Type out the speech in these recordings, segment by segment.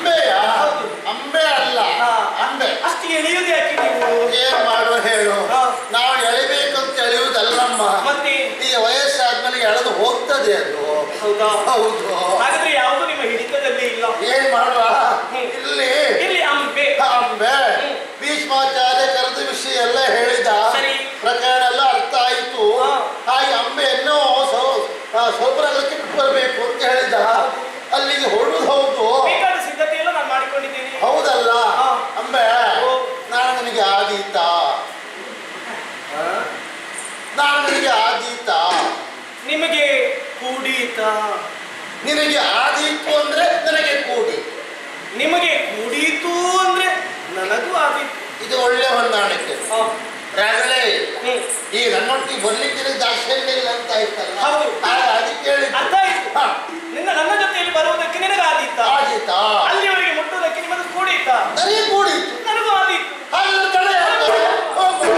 ಅಂಬೆಯ ಹೌದು. ಅಂಬೆ ಅಲ್ಲ ಹಾ. ಅಂಬೆ ಅಷ್ಟು ಎಳೆಯುವುದು ಯಾಕೆ ನೀವು ಏನ್ ಮಾಡುವ ಹೇಳು ಹಾ. ನಾವು ಎಳಿಬೇಕು ಅಂತ ಎಳೆಯುವುದಲ್ಲಮ್ಮ ಮತ್ತೆ ಈಗ ವಯಸ್ಸಾದ್ಮೇಲೆ ಎಳೆದು ಹೋಗ್ತದೆ ಅದು ಹೌದಾ ಹೌದು ಹಾಗಾದ್ರೆ ಯಾವುದು ನಿಮ್ಮ ಹಿಡಿತದಲ್ಲಿ ಇಲ್ಲ ಏನ್ ಮಾಡುವ ಹ್ಮ್. ಇಲ್ಲಿ ಇಲ್ಲಿ ಅಂಬೆ ಅಂಬೆ ಹ್ಮ್. ಭೀಷ್ಮಾಚಾರ್ಯ ಕರೆದ ವಿಷಯ ಎಲ್ಲ ಹೇಳಿದ ಸರಿ. ಪ್ರಕರಣ ಎಲ್ಲ ಅರ್ಥ ಆಯ್ತು ಹಾ. ಹಾಗೆ ಅಂಬೆಯನ್ನು ಸೋಪರಗಕ್ಕೆ ಬಿಟ್ಟು ಬರಬೇಕು ಅಂತ ಹೇಳಿದ ಅಲ್ಲಿಗೆ ಹೊರಡುದು ಹೌದು ಬೇಕಾದ ಸಿದ್ಧತೆ ಎಲ್ಲ ನಾನು ಮಾಡಿಕೊಂಡಿದ್ದೇನೆ ಹೌದಲ್ಲ ಹಾ. ಅಂಬೆ ಓ. ನಾನು ನಿನಗೆ ಆದೀತ ನಾನು ನಿನಗೆ ಆದೀತ ನಿಮಗೆ ಕೂಡೀತ ನಿನಗೆ ಆದೀತು ಅಂದ್ರೆ ನನಗೆ ಕೂಡಿ ನಿಮಗೆ ಕೂಡೀತು ಅಂದ್ರೆ ನನಗೂ ಆದೀತು ಇದು ಒಳ್ಳೆ ಹೊಂದಾಣಿಕೆ ಹಾ. ರಗಳೆ ಇಲ್ಲ. ಹ್ಮ್. ಈ ನನ್ನೊಟ್ಟಿಗೆ ಬರ್ಲಿಕ್ಕೆ ದಾಕ್ಷಿಣ್ಯ ಇಲ್ಲ ಅಂತ ಆಯ್ತಲ್ಲ ಹೌದು. ಆ, ಅದಕ್ಕೆ ಹೇಳಿದ್ದು. ಅರ್ಥ ಆಯ್ತು ಹಾ. ನಿನ್ನ ನನ್ನ ಜೊತೆಯಲ್ಲಿ ಬರುವುದಕ್ಕೆ ನಿನಗೆ ಆದೀತ ಆದೀತ ಅಲ್ಲಿವರೆಗೆ ಮುಟ್ಟುವುದಕ್ಕೆ ನಿಮಗೆ ಕೂಡೀತ ನನಗೆ ಕೂಡಿತು ನನಗೂ ಆದೀತು ಅಲ್ಲಿ ತಡೆ ಹಾಕ್ತಾರೆ. ಹೋಗು.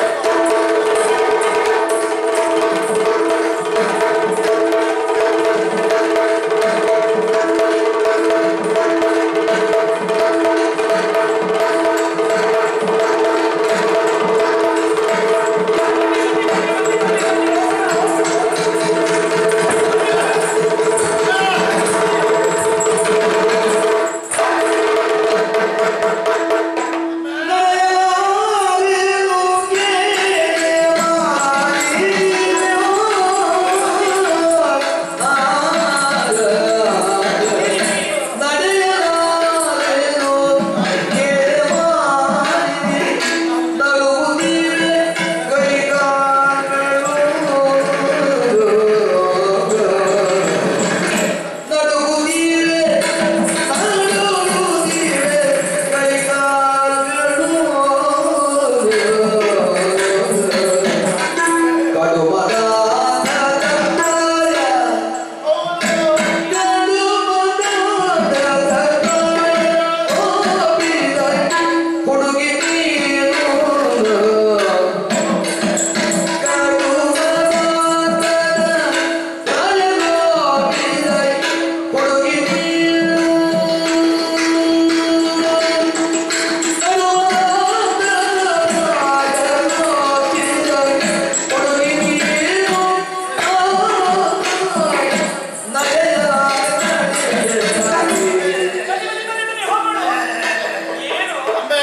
ಬನ್ನಿ, ಬನ್ನಿ, ಬನ್ನಿ, ಬನ್ನಿ, ಹೋಗೋಣ. ಏನು ಅಂಬೆ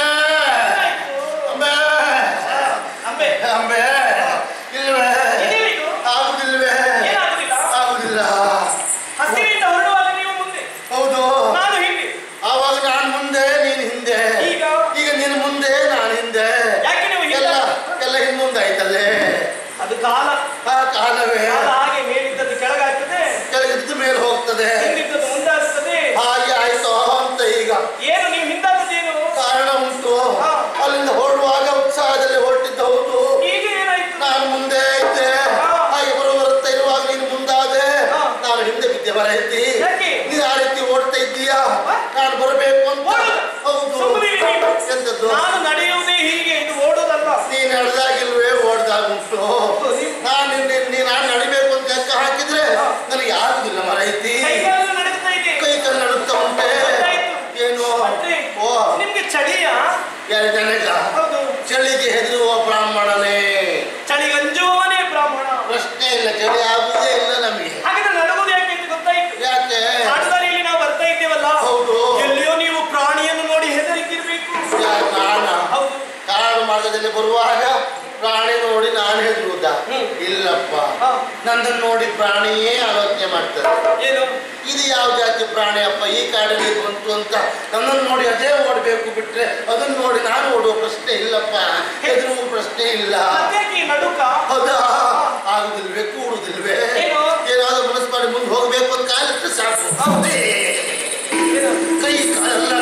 ಅಂಬೆ ಅಂಬೆ ಅಂಬೆ ಇಲ್ವೇ ಇದೇನಿದು? ಆಗುದಿಲ್ವೇ ಏನಾಗುದಿಲ್ಲ ಆಗುದಿಲ್ಲ ಹಸಿರಿನಿಂದ ಹೊರಡುವಾಗ ನೀವು ಮುಂದೆ ಹೌದು ನಾನು ಹಿಂದೆ ಆವಾಗ ನಾನು ಮುಂದೆ ನೀನು ಹಿಂದೆ ಈಗ? ಈಗ ನೀನು ಮುಂದೆ ನಾನು ಹಿಂದೆ ಯಾಕೆ ನೀವು ಹಿಂದೆ? ಎಲ್ಲ ಎಲ್ಲ ಹಿಂದೊಂದಾಯ್ತಲ್ಲೇ ಅದು ಕಾಲ ಆ ಕಾಲವೇ ಕಾಲ ಹಾಗೆ ಮೇಲಿದ್ದದ್ದು ಕೆಳಗಾಗ್ತದೆ ಕೆಳಗಿದ್ದು ಮೇಲೆ ಹೋಗ್ತದೆ ಹಿಂದಿದ್ದದ್ದು ಮುಂದಾಗ್ತದೆ ಹಾಗೆ ಆಯ್ತು ಅಂತ ಈಗ ಏನು ನೀವು ಹಿಂದಾದದ್ದೇನು ಕಾರಣ ಉಂಟು ಹಾ. ಅಲ್ಲಿಂದ ಹೊರಡುವಾಗ ಉತ್ಸಾಹದಲ್ಲಿ ಹೊರಟಿದ್ದು ಹೌದು ಈಗ ಏನಾಯ್ತು ನಾನು ಮುಂದೆ ಇದ್ದೆ ಹಾ. ಹಾಗೆ ಬರುವ ಬರುತ್ತಾ ಇರುವಾಗ ನೀನು ಮುಂದಾದೆ ಹಾ. ನಾನು ಹಿಂದೆ ಬಿದ್ದೆ ಬರೈತಿ ಯಾಕೆ? ನೀನು ಆ ರೀತಿ ಓಡ್ತಾ ಇದ್ದೀಯಾ ಹಾ? ನಾನು ಬರಬೇಕು ಅಂತ ಓಡುದು? ಹೌದು ಸುಮ್ಮನಿರಿ ನೀವು. ಎಂತದ್ದು ನಾನು ನಡೆಯುವುದೇ ಹೀಗೆ ಇದು ಓಡೋದಲ್ಲ ನೀನು ನಡೆದಾಗಿಲ್ವೇ ಓಡ್ದಾಗ ಉಂಟು ನೀವು- ನಾನು ನಿನ್ನ- ನೀ- ನಾನು ನಡಿಬೇಕು ಅಂತ ಲೆಕ್ಕ ಹಾಕಿದ್ರೆ ಹಾ. ನನಗೆ ಆಗುದಿಲ್ಲ ಮರೈತಿ ಕೈಗಾಲು ನಡುಗ್ತಾ ಇದೆ ಕೈ ಕಾಲು ನಡುತ್ತಾ ಉಂಟೆ ಗೊತ್ತಾಯ್ತು. ಏನು ಮತ್ತೆ ಓ ನಿಮ್ಗೆ ಚಳಿಯಾ ಎರಡು ಜನಗ ಹೌದು ಚಳಿಗೆ ಹೆದರುವ ಬ್ರಾಹ್ಮಣನೇ ಚಳಿಗೆ ಅಂಜುವವನೇ ಬ್ರಾಹ್ಮಣ ಪ್ರಶ್ನೆ ಇಲ್ಲ ಚಳಿ ಆಗುವುದೇ ಇಲ್ಲ ನಮಗೆ ಹಾಗಾದ್ರೆ ನಡುವುದು ಯಾಕೆ ಅಂತ ಗೊತ್ತಾಯ್ತು ಯಾಕೆ ಕಾಡುದಾರಿಯಲ್ಲಿ ನಾವು ಬರ್ತಾ ಇದ್ದೇವಲ್ಲ ಹೌದು. ಎಲ್ಲಿಯೋ ನೀವು ಪ್ರಾಣಿಯನ್ನು ನೋಡಿ ಹೆದರಿತಿರ್ಬೇಕು ಯಾಕೆ ನಾನ ಹೌದು ಕಾಡು ಮಾರ್ಗದಲ್ಲಿ ಬರುವಾಗ ಪ್ರಾಣಿ ನೋಡಿ ನಾನು ಹೆದರುವುದ ಹ್ಮ್. ಇಲ್ಲಪ್ಪ ಹಾ. ನನ್ನನ್ನು ನೋಡಿ ಪ್ರಾಣಿಯೇ ಆಲೋಚನೆ ಮಾಡ್ತದೆ ಏನು ಇದು ಯಾವ ಜಾತಿ ಪ್ರಾಣಿ ಅಪ್ಪ ಈ ಕಾಡಲ್ಲಿ ಬಂತು ಅಂತ ನನ್ನನ್ನು ನೋಡಿ ಅದೇ ಓಡಬೇಕು ಬಿಟ್ರೆ ಅದನ್ನು ನೋಡಿ ನಾನು ಓಡುವ ಪ್ರಶ್ನೆ ಇಲ್ಲಪ್ಪ ಹೆದರುವ ಪ್ರಶ್ನೆ ಇಲ್ಲ ಮತ್ತ್ಯಾಕೆ ಈ ನಡುಕ ಹೌದಾ ಆಗುದಿಲ್ವೇ ಕೂಡುದಿಲ್ವೇ ಏನು? ಏನಾದ್ರು ಮನಸ್ಸು ಮಾಡಿ ಮುಂದೆ ಹೋಗ್ಬೇಕು ಅಂತ ಕಾಲಿಟ್ಟು ಸಾಕು ಹೌದೇ ಏನು? ಕೈ ಕಾಲೆಲ್ಲ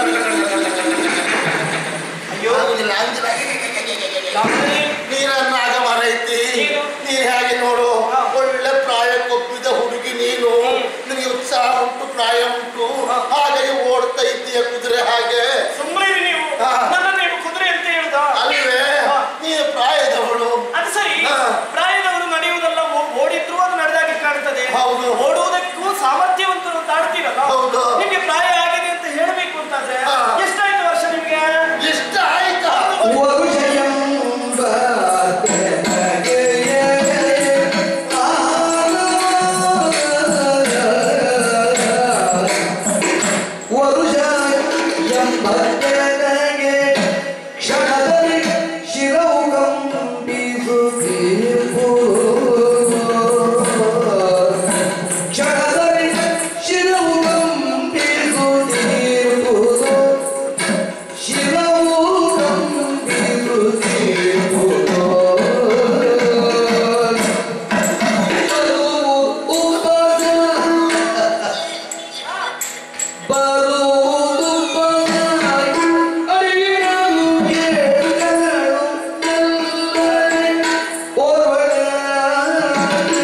ಅಯ್ಯೋ ಆಗುದಿಲ್ಲ ಅಂದಿಲ್ಲ ಡಾಕ್ಟರೇ, ನೀರನ್ನ ಆಗ ಮರೈತಿ ಏನು? ನೀನ್ ಹೇಗೆ ನೋಡು ಹಾ. ಒಳ್ಳೆ ಪ್ರಾಯಕ್ಕೊಪ್ಪಿದ ಹುಡುಗಿ ನೀನು ಹ್ಮ್. ನಿನಗೆ ಉತ್ಸಾಹ ಉಂಟು ಪ್ರಾಯ ಉಂಟು ಹಾಗಾಗಿ ಓಡ್ತಾ ಇದ್ದೀಯ ಕುದುರೆ ಹಾಗೆ ಸುಮ್ಮನೆ ನೀವು ಹಾ. ನನ್ನನ್ನು ಮಧ್ಯದಗೆ ಕ್ಷಣದಲ್ಲಿ ಶಿರವು ಕಂಪಿಸುತ್ತೀರ್ಪು ಕ್ಷಣದಲ್ಲಿ ಶಿರವು ಕಂಪಿಸುತ್ತೀರ್ಪು ಶಿರವು ಕಂಪಿಸುತ್ತೀರ್ಪು ಬರುವು ಉಪದ ಬರುವುದು ಪದ ಅರಿಯಲು ಕೇಳಲು ಎಲ್ಲರೆ ಓರ್ವನಾಗಿ.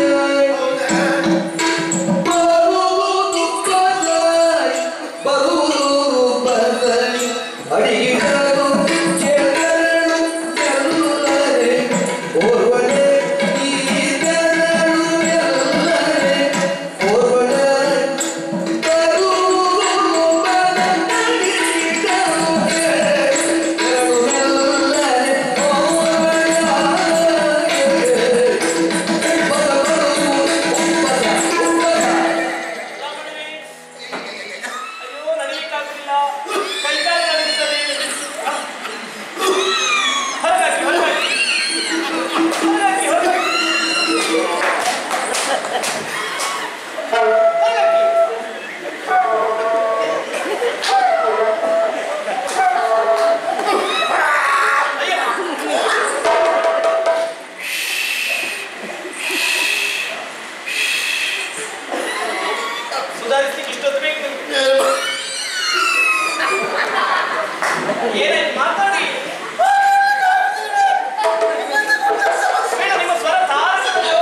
ಬರುವುದು ಪದ ಬರುವುದು ಪದ ಅರಿಯಲು ಕೇಳಲು ಎಲ್ಲರೆ ಓರ್ವನೇ ಈಗಲೂ ಎಲ್ಲರೆ ಓರ್ವನೇ ಅಯ್ಯೋ ನಡೀಲಿಕ್ಕಾಗ್ತಿಲ್ಲ ಕೈಕಾಲು ನಡೀತದೆ ಹೊರಗಾಕಿ ಹೊರಗಾಕಿ ಹೊರಗಾಕಿ ಹೊರಗಾಕಿ ಹೊರಗಾಕಿ ಅಯ್ಯ ಸುಧಾರಿಸ್ಲಿಕ್ಕೆ ಇಷ್ಟೊತ್ತು ಬೇಕು ನಿಮ್ಗೆ ಏನಾಯ್ತು ಮಾತಾಡಿ ಬೇಡ ನಿಮ್ಮ ಸ್ವರ ತಾರ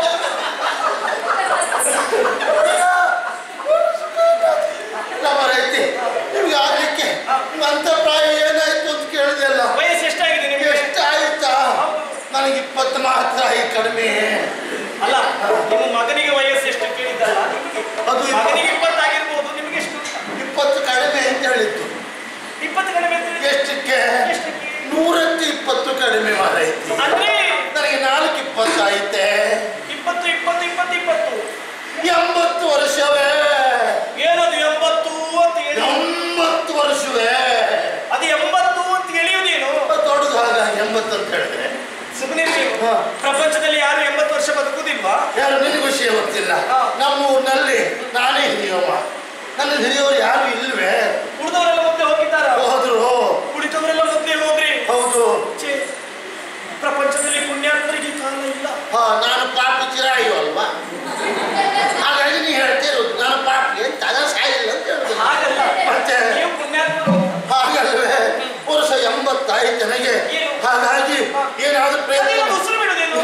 ಐತಿ ನಿಮ್ಗೆ ಆಗ್ಲಿಕ್ಕೆ ಅಂತ ಪ್ರಾಯ ಏನಾಯ್ತು ಅಂತ ಕೇಳಿದೆಲ್ಲ ವಯಸ್ಸು ಎಷ್ಟಾಗಿದೆ ನಿಮಗೆ ಎಷ್ಟು ಆಯ್ತಾ ನನಗೆ ಇಪ್ಪತ್ತು ಮಾತ್ರ ಆಯ್ತು ಕಡಿಮೆ ಅಲ್ಲ ನಿಮ್ಮ ಮಗನಿಗೆ ವಯಸ್ಸು ಎಷ್ಟು ಕೇಳಿದ್ದಲ್ಲ ನಿಮಗೆ ಅದು ಇಪ್ಪ- ಮಗನಿಗೆ ಇಪ್ಪತ್ತಾಗಿರ್ಬೋದು ನಿಮಗೆ ಎಷ್ಟು ಇಪ್ಪತ್ತು ಕಡಿಮೆ ಅಂತ ಹೇಳಿತ್ತು ಇಪ್ಪತ್ತು ಕಡಿಮೆ ಅಂತ ಹೇಳಿದ್ರೆ ಎಷ್ಟಕ್ಕೆ ಎಷ್ಟಕ್ಕೆ ನೂರಕ್ಕೆ ಇಪ್ಪತ್ತು ಕಡಿಮೆ ಮಾರೈತಿ ಅಂದ್ರೆ ನನಗೆ ನಾಲ್ಕು ಇಪ್ಪತ್ತು ಆಯ್ತೆ ಇಪ್ಪತ್ತು ಇಪ್ಪತ್ತು ಇಪ್ಪತ್ತು ಇಪ್ಪತ್ತು ಎಂಬತ್ತು ವರ್ಷವೇ ಏನದು ಎಂಬತ್ತು ಅಂತ ಹೇಳಿ ಎಂಬತ್ತು ವರ್ಷವೇ ಅದು ಎಂಬತ್ತು ಅಂತ ಎಳೆಯುವುದೇನು ದೊಡ್ಡದಾಗ ಎಂಬತ್ತು ಅಂತ ಹೇಳಿದ್ರೆ ಸುಮ್ಮನೆ ನೀವು ಹಾ. ಪ್ರಪಂಚದಲ್ಲಿ ಯಾರು ಎಂಬತ್ತು ವರ್ಷ ಬದುಕುವುದಿಲ್ವಾ ಯಾರು ನಿನಗೆ ವಿಷಯ ಗೊತ್ತಿಲ್ಲ ಹಾ. ನಮ್ಮ ಊರಿನಲ್ಲಿ ನಾನೇ ಹಿರಿಯವ ನನ್ನ ಹಿರಿಯವರು ಯಾರು ಇಲ್ವೇ ಉಳಿದವರೆಲ್ಲ ಮೊದಲೇ ಹೋಗಿದ್ದಾರ ಹೋದ್ರು ಉಳಿದವರೆಲ್ಲ ಮೊದಲೇ ಹೋದ್ರಿ ಹೌದು ಛೇ, ಪ್ರಪಂಚದಲ್ಲಿ ಪುಣ್ಯಾತ್ಮರಿಗೆ ಕಾಲ ಇಲ್ಲ ಹಾ ನಾನು ಪಾಪ ಚಿರಾಯು ಅಲ್ವಾ ಹಾಗಾಗಿ ನೀ ಹೇಳ್ತಿರೋದು ನಾನು ಪಾಪ ಅಂತ ಅದ ಸಾಯಿಲ್ಲ ಅಂತ ಹೇಳುದು ಹಾಗಲ್ಲ ಮತ್ತೆ? ನೀವು ಪುಣ್ಯಾತ್ಮರು ಹಾಗಲ್ವೇ ವರ್ಷ ಎಂಬತ್ತಾಯ್ತು ನನಗೆ ಏನು? ಹಾಗಾಗಿ ಏನಾದ್ರೂ ಪ್ರಯತ್ನ ಅದೇನು ಉಸಿರು ಬಿಡುದೇನು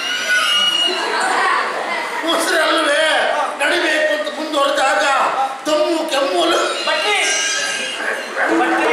ಉಸಿರಲ್ವೇ ನಡಿಬೇಕು ಅಂತ ಮುಂದುವರೆದಾಗ ತಮ್ಮು ಕೆಮ್ಮು ಅಲ್ಲ- ಬಟ್ಟೆ ಬಟ್ಟೆ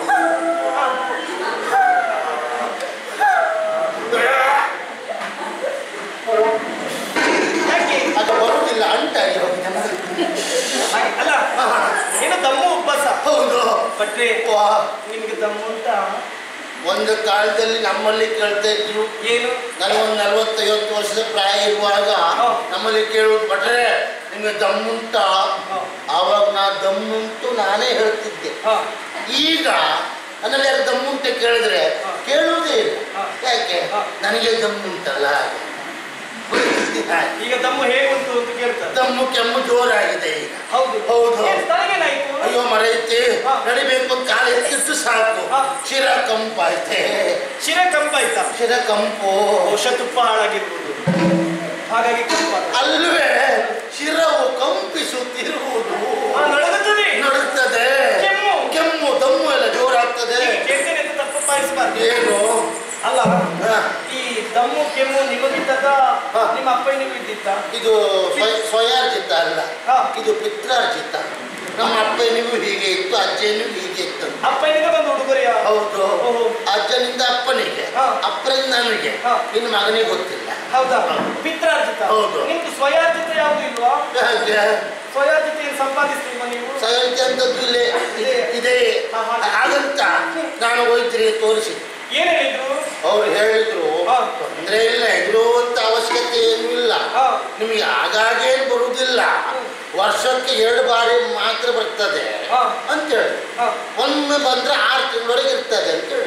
ಯಾಕೆ ಅದು ಬರುವುದಿಲ್ಲ ಅಂಟಾಗಿ ಹೋಗಿದೆ ಹಾಗೆ ಅಲ್ಲ ಏನು ದಮ್ಮು ಉಬ್ಬಸ ಹೌದು ಬಟ್ರೆ ವಾ, ನಿಮ್ಗೆ ದಮ್ಮು ಅಂತ ಒಂದು ಕಾಲದಲ್ಲಿ ನಮ್ಮಲ್ಲಿ ಕೇಳ್ತಾ ಇದ್ರು ಏನು ನನಗೊಂದು ನಲವತ್ತೈವತ್ತು ವರ್ಷದ ಪ್ರಾಯ ಇರುವಾಗ ಹಾ. ನಮ್ಮಲ್ಲಿ ಕೇಳುವುದು ಭಟ್ರೆ ನಿಮಗೆ ದಮ್ಮುಂಟ ಹಾ. ಆವಾಗ ನಾ ದಮ್ಮುಂಟು ನಾನೇ ಹೇಳ್ತಿದ್ದೆ ಹಾ ಈಗ ನನ್ನಲ್ಲಿ ಯಾರು ದಮ್ಮುಂಟೆ ಕೇಳಿದ್ರೆ ಹಾ. ಕೇಳುವುದೇ ಇಲ್ಲ ಹಾ. ಯಾಕೆ ಹಾ. ನನಗೆ ದಮ್ಮುಂಟಲ್ಲ ಪರಿಸ್ಥಿತಿ ಹಾಗೆ. ಈಗ ದಮ್ಮು ಹೇಗುಂಟು ಅಂತ ಕೇಳ್ತಾರೆ ದಮ್ಮು ಕೆಮ್ಮು ಜೋರಾಗಿದೆ ಈಗ ಹೌದು ಹೌದು. ಏನ್ ತಲೆಗೇನಾಯ್ತು ಅಯ್ಯೋ ಮರೈತಿ ಹಾ. ನಡಿಬೇಕು ಅಂತ ಕಾಲು ಎತ್ತಿಟ್ಟು ಸಾಕು ಹಾ. ಶಿರ ಕಂಪಾಯ್ತೆ ಶಿರ ಕಂಪಾಯ್ತಾ ಶಿರ ಕಂಪು ಔಷಧ ತುಪ್ಪ ಹಾಳಾಗಿರ್ಬೋದು ಹಾಗಾಗಿ ಕಂಪ ಅಲ್ವೇ ಶಿರವು ಕಂಪಿಸುತ್ತಿರುವುದು ಹಾ, ನಡುಗುತ್ತದೆ ನಡುತ್ತದೆ ಕೆಮ್ಮು. ಕೆಮ್ಮು ದಮ್ಮು ಎಲ್ಲ ಜೋರಾಗ್ತದೆ ಈಗ ಕೇಳ್ತೇನೆ ಅಂತ ತಪ್ಪು ಪಾಯಿಸಬಾರ್ದು ಏನು ಅಲ್ಲ ಹ, ಈ ದಮ್ಮು ಕೆಮ್ಮು ನಿಮಗಿದ್ದದ ಹಾ. ನಿಮ್ಮ ಅಪ್ಪನಿಗೂ ಇದ್ದಿತ್ತ ಇದು ಸ್ವಯ- ಸ್ವಯಾರ್ಜಿತ ಅಲ್ಲ ಹಾ. ಇದು ಪಿತ್ರಾರ್ಜಿತ ನಮ್ಮ ಅಪ್ಪನಿಗೂ ಹೀಗೆ ಇತ್ತು ಅಜ್ಜನಿಗೂ ಹೀಗೆ ಇತ್ತು ಅಪ್ಪನಿಗೆ ಬಂದು ಉಡುಗೊರೆಯ ಹೌದು ಓಹೋ. ಅಜ್ಜನಿಂದ ಅಪ್ಪನಿಗೆ ಹಾ. ಅಪ್ಪನಿಂದ ನನಗೆ ಹಾ. ಇನ್ನು ಮಗನಿಗೆ ಗೊತ್ತಿಲ್ಲ ಹೌದಾ ಹೌದು. ಪಿತ್ರಾರ್ಜಿತ ಹೌದು. ನಿಮ್ದು ಸ್ವಯಾರ್ಜಿತ ಯಾವುದು ಇಲ್ವಾ ಹಾಗೆ ಸ್ವಯಾರ್ಜಿತ ಏನು ಸಂಪಾದಿಸ್ತೀವ ನೀವು ಸ್ವಯಂತೆ ಅಂತದ್ದು ಇಲ್ಲೇ ಇದೆ. ಇದೆ ಹಾ, ಹಾಗೆ. ಹಾಗಂತ ನಾನು ವೈದ್ಯರಿಗೆ ತೋರಿಸಿ ಏನ್ ಹೇಳಿದ್ರು ಅವ್ರು ಹೇಳಿದ್ರು ಹಾ. ತೊಂದರೆ ಇಲ್ಲ ಹೆದರುವಂತ ಅವಶ್ಯಕತೆ ಏನೂ ಇಲ್ಲ ಹಾ. ನಿಮಗೆ ಆಗಾಗೇನು ಬರುವುದಿಲ್ಲ ವರ್ಷಕ್ಕೆ ಎರಡು ಬಾರಿ ಮಾತ್ರ ಬರ್ತದೆ ಹಾ. ಅಂತೇಳಿ ಹಾ. ಒಮ್ಮೆ ಬಂದ್ರೆ ಆರು ತಿಂಗಳವರೆಗೆ ಇರ್ತದೆ ಅಂತೇಳಿ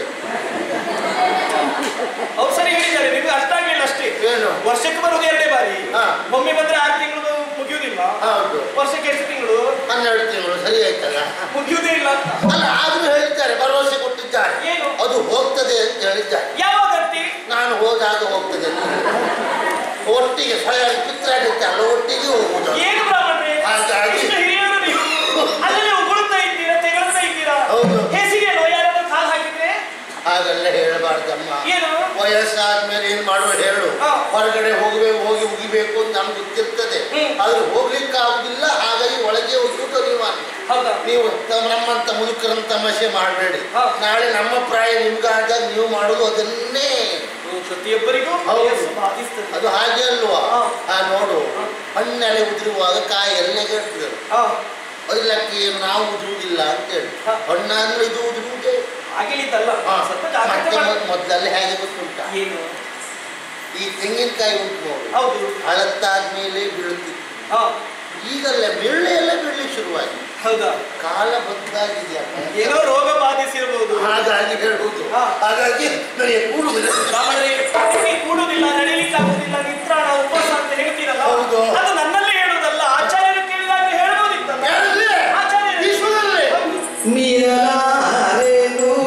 ಅವ್ರು ಸರಿ ಹೇಳಿದ್ದಾರೆ ನಿಮ್ಗೆ ಅರ್ಥ ಆಗ್ಲಿಲ್ಲ ಅಷ್ಟೇ ಏನು ವರ್ಷಕ್ಕೆ ಬರುವುದು ಎರಡೇ ಬಾರಿ ಹಾ. ಒಮ್ಮೆ ಬಂದ್ರೆ ಆರು ತಿಂಗಳು ಮುಗಿಯುವುದಿಲ್ಲ ಹೌದು ವರ್ಷಕ್ಕೆ ಎಷ್ಟು ತಿಂಗಳು ಹನ್ನೆರಡು ತಿಂಗಳು ಸರಿ ಆಯ್ತಲ್ಲ ಮುಗಿಯುವುದೇ ಇಲ್ಲ ಅಂತ ಅಲ್ಲ ಆದ್ರೂ ಹೇಳಿದ್ದಾರೆ ಭರವಸೆ ಕೊಟ್ಟಿದ್ದಾರೆ ಏನು? ಅದು ಹೋಗ್ತದೆ ಅಂತ ಹೇಳಿದ್ದಾರೆ ಯಾವಾಗಂತೆ ನಾನು ಹೋದಾಗ ಹೋಗ್ತದೆ ಅಂತ. ಒಟ್ಟಿಗೆ ಸ್ವಯಂ ಚಿತ್ರ ಆಗುತ್ತೆ ಅಲ್ಲ ಒಟ್ಟಿಗೆ ಹೋಗುದು ಏನು ಬ್ರಾಹ್ಮಣರೇ ಹಾಗಾಗಿ- ಇಷ್ಟು ಹಿರಿಯರು ನೀವು ಅಲ್ಲೇ ಉಗುಳ್ತಾ ಇದ್ದೀರಾ ತೆಗಳ್ತಾ ಇದ್ದೀರಾ ಹೌದು. ಹೇಸಿಗೆ ಅಲ್ವಾ ಯಾರಾದ್ರೂ ಕಾಲ್ ಹಾಕಿದ್ರೆ ಹಾಗೆಲ್ಲ ಹೇಳಬಾರ್ದಮ್ಮ ಏನು ವಯಸ್ಸಾದ್ಮೇಲೆ ಏನ್ ಮಾಡುವ ಹೇಳು ಹಾ. ಹೊರಗಡೆ ಹೋಗ್ಬೇಕು ಹೋಗಿ ಉಗಿಬೇಕು ಅಂತ ನಮ್ಗೆ ಗೊತ್ತಿರ್ತದೆ ಹ್ಮ್. ಆದ್ರೆ ಹೋಗ್ಲಿಕ್ಕೆ ಆಗುದಿಲ್ಲ ಹಾಗಾಗಿ ಒಳಗೆ ಹೋಗ್ಬಿಟ್ಟು ಅನಿವಾರ್ಯ ಹೌದಾ ನೀವು ತಮ್ಮ- ನಮ್ಮಂತ ಮುದುಕರನ್ನ ತಮಾಷೆ ಮಾಡಬೇಡಿ ಹಾ. ನಾಳೆ ನಮ್ಮ ಪ್ರಾಯ ನಿಮ್ಗಾದಾಗ ನೀವು ಮಾಡುದು ಅದನ್ನೇ ಪ್ರತಿಯೊಬ್ಬರಿಗೂ ಹೌದು. ವಯಸ್ಸು ಬಾಧಿಸ್ತದೆ ಅದು ಹಾಗೆ ಅಲ್ವಾ ಹಾ. ಆ ನೋಡು ಹಾ. ಹಣ್ಣೆಲೆ ಉದುರುವಾಗ ಕಾಯಿ ಎಲ್ಲಿಗೆ ಇರ್ತದೆ ಹಾ ಅದಕ್ಕೆ ನಾವು ಉದುರುವುದಿಲ್ಲ ಅಂತೇಳಿ ಹಾ. ಹಣ್ಣಾದ್ರೆ ಇದು ಉದುರುವುದೇ ಆಗಿಲಿದ್ದಲ್ಲ ಹಾ. ಸ್ವಲ್ಪ ಜಾಗ್ರತೆ ಮತ್ತೆ ಮಾಡಿ ಮೊದ್- ಮೊದ್ಲಲ್ಲಿ ಹೇಗೆ ಗೊತ್ತುಂಟ ಏನು ಈ ತೆಂಗಿನಕಾಯಿ ಉಂಟು ನೋಡು ಹೌದು ಹಳತ್ತಾದ್ಮೇಲೆ ಬೀಳುತ್ತಿತ್ತು ಹಾ ಈಗಲ್ಲ ಬೆಳ್ಳೆ ಎಲ್ಲ ಬೀಳಲಿಕ್ಕೆ ಶುರುವಾಗಿ ಹೌದಾ ಕಾಲ ಬದಲಾಗಿದೆಯಲ್ಲ ಏನೋ ರೋಗ ಬಾಧಿಸಿರಬಹುದು ಹಾಗಾಗಿ ಹೇಳುವುದು ಹಾ. ಹಾಗಾಗಿ ನನಗೆ ಕೂಡುವುದಿಲ್ಲ ಬ್ರಾಹ್ಮಣರೇ ನಿಮಗೆ ಕೂಡುವುದಿಲ್ಲ ನಡೀಲಿಕ್ಕೆ ಆಗುದಿಲ್ಲ ನಿತ್ರಾಣ ಉಪವಾಸ ಅಂತ ಹೇಳ್ತೀರಲ್ಲ ಹೌದು. ಅದು ನನ್ನಲ್ಲೇ ಹೇಳುವುದಲ್ಲ ಆಚಾರ್ಯರು ಕೇಳಿದಾಗ ಹೇಳ್ಬೋದಿತ್ತಲ್ಲ ಯಾರಲ್ಲಿ? ಆಚಾರ್ಯರು ವಿಶ್ವದಲ್ಲಿ? ಹೌದು. ಮಿರಲಾರೆನು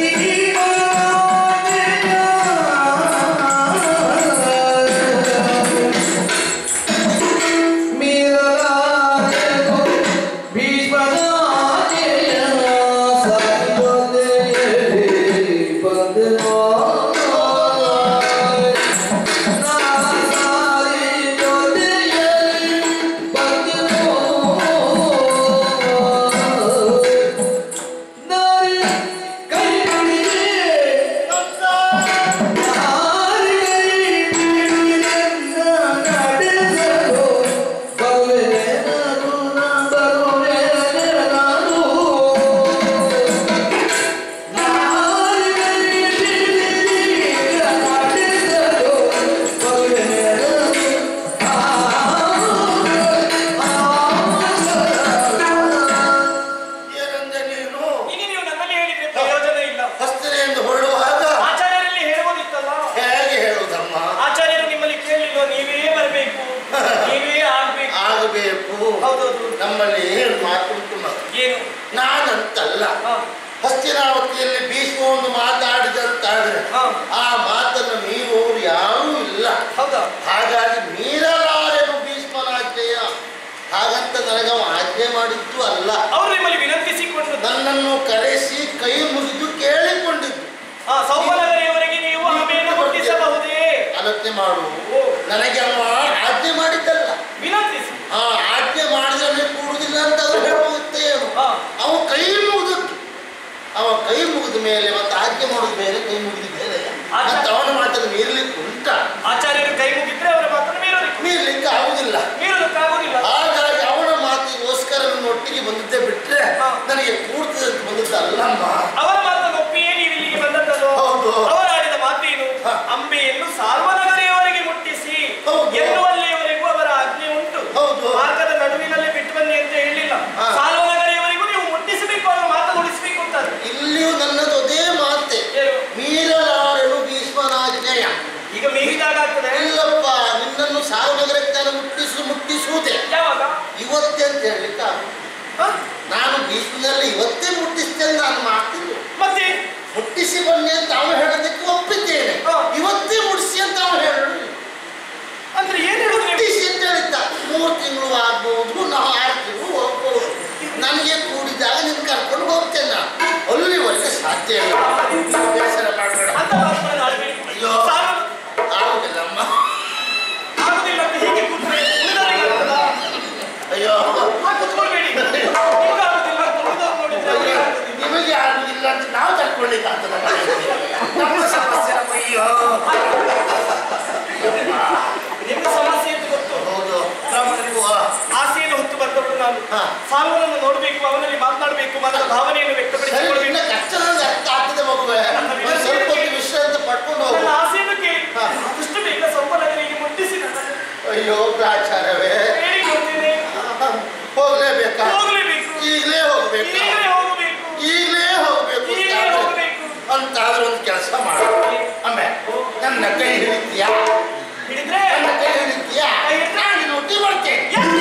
ಮಿರಲಾರೆನು ಭೀಷ್ಮರಾಜೇಯ ಸಾಯುವುದೇ ಬಂದನೋ ನಾಸಾರಿ ಜೊತೆಯಲ್ಲಿ ಬಂದನೋ ನಾರಿ ಕೈ ಬಿಡಿದೆ ನಾರಿ ಕೈ ಬಿಡಿದೆನ್ನ ನಡೆಸಲು ಬರುವೆ ನಾನು ನಾ ಬರುವೆ ನಾನು ನಾರಿ ಕೈ ಬಿಡಿದೆನ್ನ ನಡೆಸಲು ಬರುವೆ ನಾನು ಏನಂದೆ ನೀನು ಈಗ ನೀವು ನನ್ನಲ್ಲಿ ಹೇಳಿದ್ರೆ ಪ್ರಯೋಜನ ಇಲ್ಲ ಹಸ್ತನೆ ಎಂದು ಹೊರಡುವಾಗ ಆಚಾರ್ಯರಲ್ಲಿ ಹೇಳ್ಬೋದಿತ್ತಲ್ಲ ಹೇಗೆ ಹೇಳುವುದಮ್ಮ ಆಚಾರ್ಯರು ನಿಮ್ಮಲ್ಲಿ ಕೇಳಲಿಲ್ಲ ನೀವೇ ಬರಬೇಕು ನೀವೇ ಆಗ್ಬೇಕು ಆಗಬೇಕು ಹೌದೌದು ನಮ್ಮಲ್ಲಿ ಏನು ಮಾತುಂಟು ಮಗ ಏನು ನಾನಂತಲ್ಲ ಹಾ ಹಸ್ತಿನಾವತಿಯಲ್ಲಿ ಭೀಷ್ಮ ಒಂದು ಮಾತಾಡಿದಂತಾದ್ರೆ ಹಾ. ಆ ಮಾತನ್ನು ಮೀರುವವರು ಯಾರೂ ಇಲ್ಲ ಹೌದಾ ಹಾಗಾಗಿ ಮೀರಲಾರೆನು ಭೀಷ್ಮನಾಜ್ಞೆಯ ಹಾಗಂತ ನನಗೆ ಅವ ಆಜ್ಞೆ ಮಾಡಿದ್ದು ಅಲ್ಲ ಅವರು ನಿಮ್ಮಲ್ಲಿ ವಿನಂತಿಸಿಕೊಂಡು ನನ್ನನ್ನು ಕರೆಸಿ ಕೈ ಮುಗಿದು ಕೇಳಿಕೊಂಡಿದ್ದು ಆ ಸೌಭನಗರಿಯವರೆಗೆ ನೀವು ಆಮೇಲೆ ಹುಟ್ಟಿಸಬಹುದೇ ಆಲೋಚನೆ ಮಾಡು ಓ ನನಗೆ ಅವ ಆಜ್ಞೆ ಮಾಡಿದ್ದಲ್ಲ ವಿನಂತಿಸಿ ಆ ಆಜ್ಞೆ ಮಾಡಿದ್ರೆ ಕೂಡುದಿಲ್ಲ ಅಂತ ಅದು ಹೋಗುತ್ತೆ ಏನು ಹಾ. ಅವ ಕೈ ಮುಗಿದದ್ದು ಅವ ಕೈ ಮುಗಿದ ಮೇಲೆ ಮತ್ತೆ ಆಜ್ಞೆ ಮಾಡಿದ ಮೇಲೆ ಕೈ ಮುಗಿದ ಮೇಲೆ ಆಚೆ- ಮತ್ತೆ ಅವನ ಮಾತನ್ನು ಮೀರ್ಲಿಕ್ಕೆ ಉಂಟ ಆಚಾರ್ಯರು ಕೈ ಮುಗಿದ್ರೆ ಅವರ ಮಾತನ್ನು ಮೀರೋದಿಕ್ಕೆ ಮೀರ್ಲಿಕ್ಕೆ ಆಗುದಿಲ್ಲ ಮೀರೋದಕ್ಕಾಗುದಿಲ್ಲ ಹಾಗಾಗಿ ಅವನ ಮಾತಿಗೋಸ್ಕರ ನನ್ನ ಒಟ್ಟಿಗೆ ಬಂದಿದ್ದೆ ಬಿಟ್ರೆ ಹಾ. ನನಗೆ ಕೂಡ್ತದೆ ಅಂತ ಬಂದದ್ದಲ್ಲಮ್ಮ ಅವರ ಮಾತನ್ನು ಒಪ್ಪಿಯೇ ನೀವು ಇಲ್ಲಿಗೆ ಬಂದದ್ದು ಹೌದು. ಅವರಾಡಿದ ಮಾತೇನು ಹಾ. ಅಂಬೆಯನ್ನು ಸಾರ್ವನಗರಿಯವರೆಗೆ ಮುಟ್ಟಿಸಿ ಹೌದು. ಎನ್ನುವಲ್ಲಿಯವರೆಗೂ ಅವರ ಆಜ್ಞೆ ಉಂಟು ಹೌದು. ಮಾರ್ಗದ ನಡುವಿನಲ್ಲಿ ಬಿಟ್ಟು ಬನ್ನಿ ಅಂತ ಹೇಳಿಲ್ಲ ಹಾ. ಸಾರ್ವನಗರಿಯವರೆಗೂ ನೀವು ಮುಟ್ಟಿಸಬೇಕು ಅವರ ಮಾತು ಉಳಿಸಬೇಕು ಅಂತಾರೆ ಇಲ್ಲಿಯೂ ನನ್ನದು ಅದೇ ಮಾತೆ ಏನು? ಮೀರಲಾರೆನು ಭೀಷ್ಮನಾಜ್ಞೆಯ ಈಗ ಮೀರಿದಾಗ ಆಗ್ತದೆ ಇಲ್ಲಪ್ಪ ನಿನ್ನನ್ನು ಸಾರ್ವನಗರಕ್ಕೆ ನಾನು ಮುಟ್ಟಿಸು ಮುಟ್ಟಿಸುವುದೇ ಯಾವಾಗ ಇವತ್ತೇ ಅಂತ ಹೇಳಲಿಕ್ಕೆ ಆಗುದಿಲ್ಲ. ಹ? ನಾನು ಭೀಷ್ಮನಲ್ಲಿ ಇವತ್ತೇ ಮುಟ್ಟಿಸ್ತೇನೆ ನಾನು ಮಾಡ್ತೀನಿ ಮತ್ತೆ ಮುಟ್ಟಿಸಿ ಬನ್ನಿ ಅಂತ ಅವನು ಹೇಳೋದಕ್ಕೆ ಒಪ್ಪಿದ್ದೇನೆ ಹಾ. ಇವತ್ತೇ ಮುಟ್ಟಿಸಿ ಅಂತ ಅವನು ಹೇಳಲಿಲ್ಲ ಅಂದ್ರೆ ಏನ್ ಹೇಳುದು ನೀವು ಮುಟ್ಟಿಸಿ ಅಂತ ಹೇಳಿದ್ದ ಮೂರು ತಿಂಗಳು ಆಗ್ಬೋದು ನಾವು ಆರು ತಿಂಗಳು ಹೋಗ್ಬೋದು ನನಗೆ ಕೂಡಿದಾಗ ನಿನ್ ಕರ್ಕೊಂಡು ಹೋಗ್ತೇನೆ ನಾನು ಅಲ್ಲಿವರೆಗೆ ಸಾಧ್ಯ ಇಲ್ಲ ಬೇಸರ ಮಾಡಬೇಡ ಅಂತ ಮಾತುಗಳನ್ನು ಆಡ್ಬೇಡಿ. ಅಯ್ಯೋ. ಸಾರ್ವ- ಆಗುದಿಲ್ಲಮ್ಮ ಆಗುದಿಲ್ಲ ಅಂತ ಹೀಗೆ ಕೂತ್ರೆ ಉಳಿದವರಿಗೆ ಆಗ್ತದಾ? ಅಯ್ಯೋ ಆ ಕೂತ್ಕೊಳ್ಬೇಡಿ. ನಿಮ್ಗೆ ಆಗುದಿಲ್ಲ ಅಂತ ಉಳಿದವ್ರು ನೋಡಿದ್ರೆ ಅವ್ರಿಗೆ ಆಗುದಿಲ್ಲ. ನಿಮಗೆ ಆಗುದಿಲ್ಲ ಅಂತ ನಾವು ತಡ್ಕೊಳ್ಳಿಕ್ಕೆ ಆಗ್ತದ ನಮ್ಮ ಸಮಸ್ಯೆ ನಮ್ಮ ಅಯ್ಯೋ ನಿಮ್ಮ ಸಮಸ್ಯೆ ಅಂತ ಗೊತ್ತು ಹೌದು ಬ್ರಾಹ್ಮಣರಿಗೂ ಆಸೆಯನ್ನು ಹೊತ್ತು ಬಂದವಳು ನಾನು ಹಾ. ಸಾಲ್ವನನ್ನು ನೋಡಬೇಕು ಅವನಲ್ಲಿ ಮಾತನಾಡಬೇಕು ಮನದ ಭಾವನೆಯನ್ನು ಸರಿ ವ್ಯಕ್ತಪಡಿಸಿಕೊಳ್ಳಬೇಕು ಇನ್ನ ಕಷ್ಟ ನನಗೆ ಅರ್ಥ ಆಗ್ತದೆ ಮಗುವೆ ಒಂದು ಸ್ವಲ್ಪ ಹೊತ್ತು ವಿಶ್ರಾಂತಿ ಪಡ್ಕೊಂಡು ಹೋಗು ನನ್ನ ಆಸೆಯನ್ನು ಕೇಳಿ ಹಾ. ಆದಷ್ಟು ಬೇಗ ಸಂಪನಗರಿಗೆ ಮುಟ್ಟಿಸಿ ನನ್ನ ಅಯ್ಯೋ ಪ್ರಾಚಾರವೇ ಹೇಳಿಕೊಡ್ತೇನೆ ಆ, ಅಂತಾದ್ರೂ ಒಂದು ಕೆಲಸ ಮಾಡು ಅಮ್ಮೆ ನನ್ನ ಕೈ ಹಿಡಿತೀಯಾ ಹಿಡಿದ್ರೆ ನನ್ನ ಕೈ ಹಿಡಿತೀಯಾ ಕೈ ಹಿಡ್ದ್ರೆ? ನಾನು ನಿನ್ನ ಒಟ್ಟಿಗೆ ಬರ್ತೇನೆ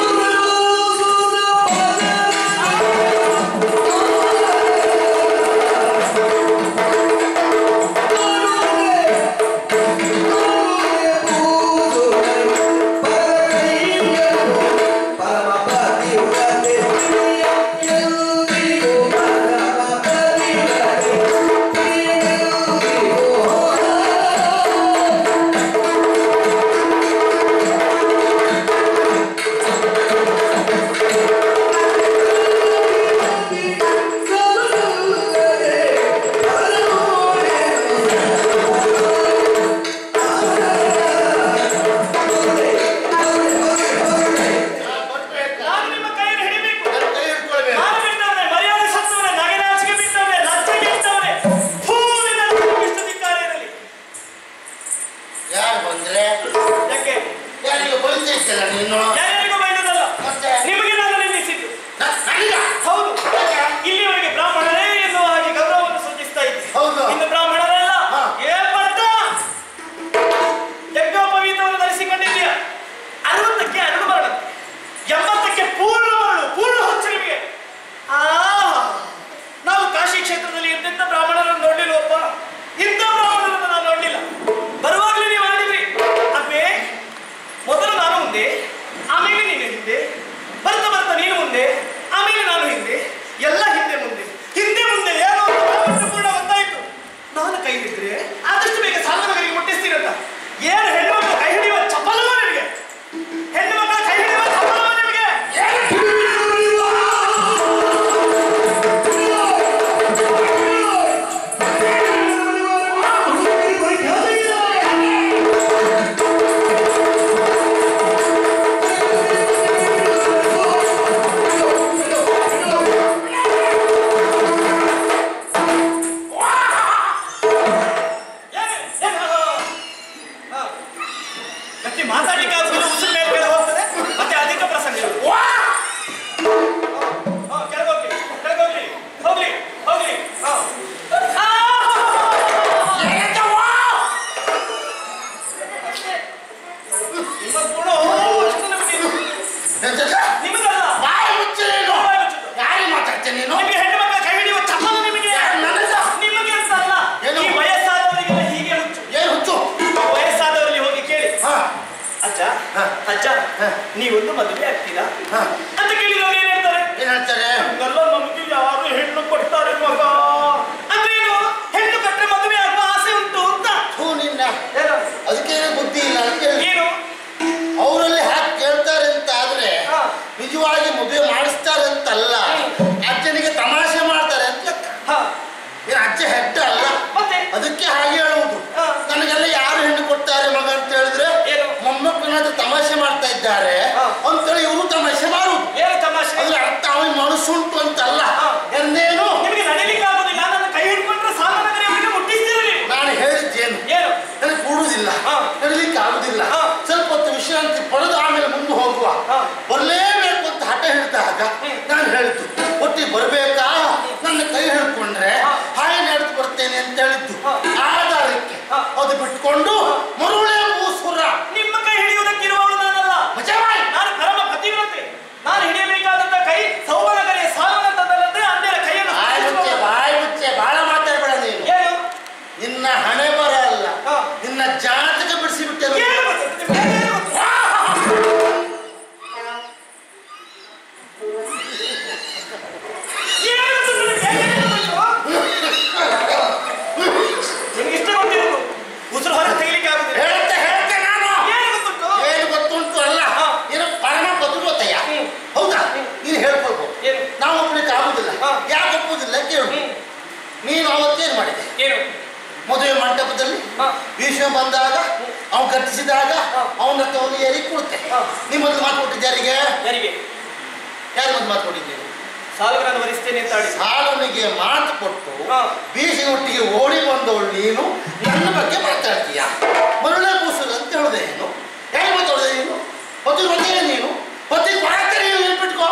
ಬರ್ಬೇಕಾ ನಾನು ನಿಮ್ಮ ಕೈಯನ್ನು ಹಿಡಿಬೇಕು ನನ್ನ ಕೈ ಹಿಡ್ಕೊಳ್ಬೇಕು ನಾನು ಬಿಟ್ಟವನೇ ಮರ್ಯಾದೆ ಸತ್ತವನೇ ನಗನಾಚಿಕೆ ಬಿಟ್ಟವನೇ ಲಜ್ಜೆ ಬಿಟ್ಟವನೇ ಭೂಮಿನ ಇಷ್ಟದಿದ್ದಾರೆ ಇರಲಿ ಯಾರು ಬಂದ್ರೆ ಯಾಕೆ ಯಾರಿಗೆ ಬಲಿತೈತಲ್ಲ ನೀನು ಯಾರ್ಯಾರಿಗೂ ಬೈದದಲ್ಲ ಮತ್ತೆ ನಿಮಗೆ ನಾನು ನಿಲ್ಲಿಸಿದ್ದು ನ- ನನಗ ಹೌದು ಇಲ್ಲಿವರೆಗೆ ಬ್ರಾಹ್ಮಣರೇ ಎನ್ನುವ ಹಾಗೆ ಗೌರವವನ್ನು ಸೂಚಿಸ್ತಾ ಇದ್ದೆ ಹೌದು. ಇನ್ನು ಬ್ರಾಹ್ಮಣರಲ್ಲ ಹಾ. ಏ ಭಟ್ಟ ಯಜ್ಞೋಪವೀತವನ್ನು ಧರಿಸಿಕೊಂಡಿದ್ದೀಯ ಅರವತ್ತಕ್ಕೆ ಅರಳು ಬರಡಂತೆ ಎಂಬತ್ತಕ್ಕೆ ಪೂರ್ಣ ಮರಳು ಪೂರ್ಣ ಹೊಚ್ಚು ನಿಮಗೆ ಆ ನಾವು ಕಾಶಿ ಕ್ಷೇತ್ರದಲ್ಲಿ ಎಂತೆಂಥ ಬ್ರಾಹ್ಮಣರನ್ನು ನೋಡ್ಲಿಲ್ವಪ್ಪ ಇಂಥ ಬ್ರಾಹ್ಮಣರನ್ನು ನಾನು ನೋಡ್ಲಿಲ್ಲ ಬರುವಾಗಲೇ ನೀವು ಆಡಿದ್ರಿ ಅಬ್ಬೇ ಮೊದಲು ನಾನು ಮುಂದೆ ಆಮೇಲೆ ನೀನು ಹಿಂದೆ ಬರ್ತಾ ಬರ್ತಾ ನೀನು ಮುಂದೆ ಆಮೇಲೆ ನಾನು ಹಿಂದೆ ಎಲ್ಲ ಹಿಂದೆ ಮುಂದೆ ಹಿಂದೆ ಮುಂದೆ ಏನೋ ಅಂತ ಬ್ರಾಹ್ಮಣರು ಕೂಡ ಗೊತ್ತಾಯ್ತು ನಾನು ಕೈ ಹಿಡಿದ್ರೆ ಆದಷ್ಟು ಬೇಗ ಸಾಲನಗರಿಗೆ ಮುಟ್ಟಿಸ್ತೀರಲ್ಲ ಏನು ಹೆಣ್ಣು ಮಕ್ಕಳು ಕೈ ಹಿಡಿಯುವ ಚಪಲವ ನಿಮಗೆ ಹೆಣ್ಣು ಮಕ್ಕಳ ಕೈ ಹಿಡಿಯುವ ಚಪಲವ ನಿಮಗೆ ಏನು? ಏನು? ಹಾ. ಮತ್ತೆ ಮಾತಾಡ್ಲಿಕ್ಕೆ ಆಗುದಿಲ್ಲ ಉಸಿರು ಮೇಲೆ ಮೇಲೆ ಹೋಗ್ತದೆ ಮತ್ತೆ ಅಧಿಕ ಪ್ರಸಂಗ ಇರುವುದು. ಹಾ, ಕೆಳಗೋಗ್ಲಿ ಕೆಳಗೋಗ್ಲಿ ಹೋಗ್ಲಿ ಹೋಗ್ಲಿ ಹಾ. ಆ! ನಿಮ್ಮ ಗುಣ ಅಷ್ಟು ನಮಗೆ ಇದು. ನನ್ನ ಜೊತೆ ನಿಮಗಲ್ಲ ಬಾಯಿ ಮುಚ್ಚು ನೀನು ಬಾಯಿ ಮುಚ್ಚು. ಯಾರಿಗೆ ಮಾತಾಡ್ತೇನೆ ನೀನು ನಿಮಗೆ ಹೆಣ್ಣು ಮಕ್ಕಳ ಕೈ ಹಿಡಿಯುವ ಚಪಲ ನಿಮಗೆ ನನಗ? ನಿಮಗೆ ಅಂತ ಅಲ್ಲ ಏನು? ಈ ವಯಸ್ಸಾದವರಿಗೆಲ್ಲ ಹೀಗೆ ಹುಚ್ಚು ಏನು ಹುಚ್ಚು ವಯಸ್ಸಾದವರಲ್ಲಿ ಹೋಗಿ ಕೇಳಿ ಹಾ ಅಜ್ಜ ಹಾ. ಅಜ್ಜ ಹಾ. ನೀವೊಂದು ಮದುವೆ ಆಗ್ತೀರಾ ಹಾ ಅಂತ ಕೇಳಿದವರು ಏನ್ ಹೇಳ್ತಾರೆ ಏನ್ ಹೇಳ್ತಾರೆ ಹಂಗಲ್ಲ ನಮಗೆ ಯಾರು ಹೆಣ್ಣು ಕೊಡ್ತಾರೆ ಮಗ ಅಂದ್ರೆ ಏನು ಹೆಣ್ಣು ಕಟ್ಟರೆ ಮದುವೆ ಆಗುವ ಆಸೆ ಉಂಟು ಅಂತ ಹೂ ನಿನ್ನ ಏನು ಅದಕ್ಕೆ ಬುದ್ಧಿ ಇಲ್ಲ ಅಂತ ಹೇಳಿ ಏನು ಅವರಲ್ಲಿ ಹಾಕಿ ಕೇಳ್ತಾರೆ ಅಂತ ಆದ್ರೆ ಹಾ. ನಿಜವಾಗಿ ಮದುವೆ ಮಾಡಿಸ್ತಾರೆ ಅಂತಲ್ಲ ಅಜ್ಜನಿಗೆ ತಮಾಷೆ ಮಾಡ್ತಾರೆ ಅಂತ ಲೆಕ್ಕ. ಹಾ ಏನ್ ಅಜ್ಜ ಹೆಡ್ಡ ಅಲ್ಲ ಮತ್ತೆ ಅದಕ್ಕೆ ಹಾಗೆ ಹೇಳುವುದು ಹಾ. ನನಗೆಲ್ಲ ಯಾರು ಹೆಣ್ಣು ಕೊಡ್ತಾರೆ ಮಗ ಅಂತ ಹೇಳಿದ್ರೆ ಏನು? ಮೊಮ್ಮಕ್ಕಳನ್ನ ತಮಾಷೆ ಮಾಡ್ತಾ ಇದ್ದಾರೆ ಹಾ. ಅಂತೇಳಿ ಇವರು ತಮಾಷೆ ಮಾಡುವುದು ಏನು ತಮಾಷೆ ಅದ್ರ ಅರ್ಥ ಅವನಿಗೆ ಮನಸ್ಸುಂಟು ಅಂತಲ್ಲ ಹಾ. ಎಂದೇನು ನಿಮಗೆ ನಡೀಲಿಕ್ಕೆ ಆಗುದಿಲ್ಲ ನನ್ನ ಕೈ ಹಿಡ್ಕೊಂಡ್ರೆ ಸಾಲನಗರಿ ಅವರಿಗೆ ಮುಟ್ಟಿಸ್ತೀರ ನೀವು ನಾನು ಹೇಳಿದ್ದೇನು ಏನು ನನಗೆ ಕೂಡುವುದಿಲ್ಲ ಹಾ. ನಡೀಲಿಕ್ಕೆ ಆಗುದಿಲ್ಲ ಹಾ. ಸ್ವಲ್ಪ ಹೊತ್ತು ವಿಶ್ರಾಂತಿ ಪಡೆದು ಆಮೇಲೆ ಮುಂದೆ ಹೋಗುವ ಹಾ. ಬರಲೇಬೇಕು ಅಂತ ಹಠ ಹಿಡಿದಾಗ ಹ್ಮ್. ನಾನು ಹೇಳಿದ್ದು ಒಟ್ಟಿಗೆ ಬರಬೇಕಾ ನನ್ನ ಕೈ ಹಿಡ್ಕೊಂಡ್ರೆ ಹಾ. ಹಾಯ್ ನಡೆದು ಬರ್ತೇನೆ ಅಂತ ಹೇಳಿದ್ದು ಹಾ. ಆಧಾರಕ್ಕೆ ಹಾ. ಅದು ಬಿಟ್ಕೊಂಡು ಮರುಳೇ ಮೂಸುರ ನಿಮ್ಮ ಕೈ ಹಿಡಿಯುವುದಕ್ಕಿರುವವಳು ನಾನಲ್ಲ ಮಜವಾಯ್ ನಾನು ಪರಮ ಪತಿವ್ರತೆ ನಾನು ಹಿಡಿಯಬೇಕಾದಂತ ಕೈ ಸೌವನಗರಿಯ ಸಾವನಂತದಲ್ಲದೆ ಅಂದೇರ ಕೈಯನ್ನು ಬಾಯ್ ಮುಚ್ಚೆ ಸ್ಪರ್ಶಿಸುವ- ಬಾಯ್ ಮುಚ್ಚೆ ಬಾಳ ಮಾತಾಡ್ಬೇಡ ನೀನು ಏನು ನಿನ್ನ ಹಣೆ ಬರ ಅಲ್ಲ ಹಾ. ನಿನ್ನ ಜಾತಕ ಬಿಡಿಸಿಬಿಟ್ಟೆ ಏನು ಗೊತ್ತು? ನಿಮ್ಗೆ ಏನು ಗೊತ್ತು? ಏನು ಗೊತ್ತು ನಿಮ್ಗೆ? ಏನು ಗೊತ್ತು? ನಿಮ್ಗೆ ಇಷ್ಟ ಗೊತ್ತಿರೋದು ಉಸಿರು ಹೊರಗೆ ತೆಗಿಲಿಕ್ಕೆ ಆಗುದಿಲ್ಲ ಹೇಳ್ತೆ ಹೇಳ್ತೆ ನಾನು ಏನು ಗೊತ್ತುಂಟು ಏನು ಗೊತ್ತುಂಟು ಅಲ್ಲ ಹಾ. ನೀನು ಪರಮ ಪತಿವ್ರತೆಯ ಹ್ಮ್. ಹೌದಾ ನೀನು ಹೇಳ್ಕೊಳ್ಬೋದು ಏನು ನಾವು ಒಪ್ಲಿಕ್ಕೆ ಆಗುದಿಲ್ಲ ಹಾ. ಯಾಕೆ ಒಪ್ಪುದಿಲ್ಲ ಕೇಳು ಹ್ಮ್. ನೀನು ಅವತ್ತೇನು ಮಾಡಿದೆ ಏನು ಮದುವೆ ಮಂಟಪದಲ್ಲಿ ಹಾ. ಭೀಷ್ಮ ಬಂದಾಗ ಅವನು ಕಟ್ಟಿಸಿದಾಗ ಹಾ. ಅವನ ಹತ್ರ ಒಂದು ಏರಿ ಕೊಡುತ್ತೆ ಹಾ. ನೀ ಮೊದಲು ಮಾತು ಕೊಟ್ಟಿದ್ದೆ ಯಾರಿಗೆ ಯಾರಿಗೆ ಯಾರು ಮೊದಲು ಮಾತು ಕೊಟ್ಟಿದ್ದೇನೆ ಸಾಲಗಳನ್ನು ಭರಿಸ್ತೇನೆ ಅಂತ ಆಡಿ ಸಾಲನಿಗೆ ಮಾತು ಕೊಟ್ಟು ಹಾ. ಬೀಸಿನೊಟ್ಟಿಗೆ ಓಡಿ ಬಂದವಳು ನೀನು ನನ್ನ ಬಗ್ಗೆ ಮಾತಾಡ್ತೀಯ ಮರುಳೆ ಕೂಸಲು ಅಂತ ಹೇಳಿದೆ ನೀನು ಹೇಗೆ ಮಾತಾಡಿದೆ ನೀನು ಪತಿ ಮದುವೆ ನೀನು ಪತಿ ಕೊಡಕ್ಕೆ ನೀನು ನೆನ್ಪಿಟ್ಕೋ